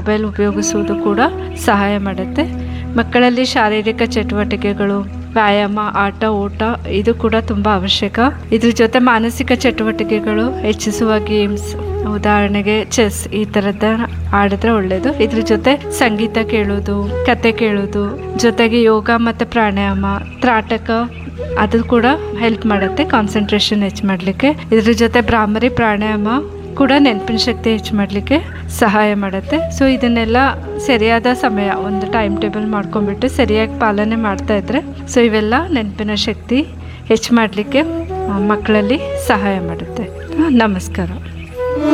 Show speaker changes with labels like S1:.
S1: mobile ಉಪಯೋಗಿಸುವುದು ಕೂಡ ಸಹಾಯ ಮಾಡುತ್ತೆ ಮಕ್ಕಳಲ್ಲಿ ಶಾರೀರಿಕ ಚಟುವಟಿಕೆಗಳು ವ್ಯಾಯಾಮ ಆಟ ಓಟ ಇದು ಕೂಡ ತುಂಬ ಅವಶ್ಯಕ ಇದ್ರ ಜೊತೆ ಮಾನಸಿಕ ಚಟುವಟಿಕೆಗಳು ಹೆಚ್ಚಿಸುವ ಗೇಮ್ಸ್ ಉದಾಹರಣೆಗೆ ಚೆಸ್ ಈ ಥರದ ಆಡಿದ್ರೆ ಒಳ್ಳೆಯದು ಇದ್ರ ಜೊತೆ ಸಂಗೀತ ಕೇಳೋದು ಕತೆ ಕೇಳೋದು ಜೊತೆಗೆ ಯೋಗ ಮತ್ತು ಪ್ರಾಣಾಯಾಮ ತ್ರಾಟಕ ಅದು ಕೂಡ ಹೆಲ್ಪ್ ಮಾಡುತ್ತೆ ಕಾನ್ಸಂಟ್ರೇಷನ್ ಹೆಚ್ಚು ಮಾಡಲಿಕ್ಕೆ ಇದ್ರ ಜೊತೆ ಭ್ರಾಮರಿ ಪ್ರಾಣಾಯಾಮ ಕೂಡ ನೆನಪಿನ ಶಕ್ತಿ ಹೆಚ್ಚು ಮಾಡಲಿಕ್ಕೆ ಸಹಾಯ ಮಾಡುತ್ತೆ ಸೊ ಇದನ್ನೆಲ್ಲ ಸರಿಯಾದ ಸಮಯ ಒಂದು ಟೈಮ್ ಟೇಬಲ್ ಮಾಡ್ಕೊಂಡ್ಬಿಟ್ಟು ಸರಿಯಾಗಿ ಪಾಲನೆ ಮಾಡ್ತಾ ಇದ್ರೆ ಸೊ ಇವೆಲ್ಲ ನೆನಪಿನ ಶಕ್ತಿ ಹೆಚ್ಚು ಮಾಡಲಿಕ್ಕೆ ಮಕ್ಕಳಲ್ಲಿ ಸಹಾಯ ಮಾಡುತ್ತೆ ನಮಸ್ಕಾರ